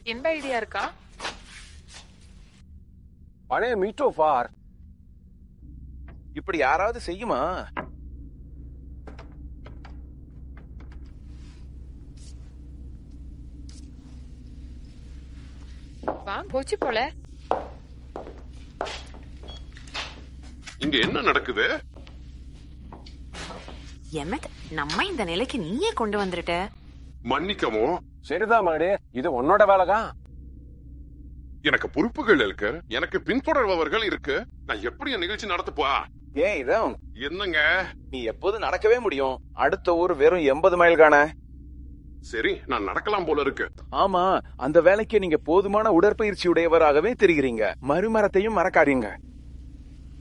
எந்த ஐடியா இருக்கா பழைய மீட்டோ ஃபார் இப்படி யாராவது செய்யுமா வா போச்சு போல இங்க என்ன நடக்குது எமட் நம்ம இந்த நிலைக்கு நீயே கொண்டு வந்துட்ட மன்னிக்கவும் சரிதான் மகனே இது உன்னோட வேலைதான் எனக்கு பொறுப்புகள் இருக்கு எனக்கு பின்தொடர்பவர்கள் இருக்கு நான் எப்படி என் நிகழ்ச்சி நடத்தப்பா ஏன் இதான் என்னங்க நீ எப்போது நடக்கவே முடியும் அடுத்த ஊர் வெறும் எண்பது மைல் காண சரி நான் நடக்கலாம் போல இருக்கு ஆமா அந்த வேலைக்கு நீங்க போதுமான உடற்பயிற்சி உடையவராகவே தெரிகிறீங்க மறுமரத்தையும் மறக்காதீங்க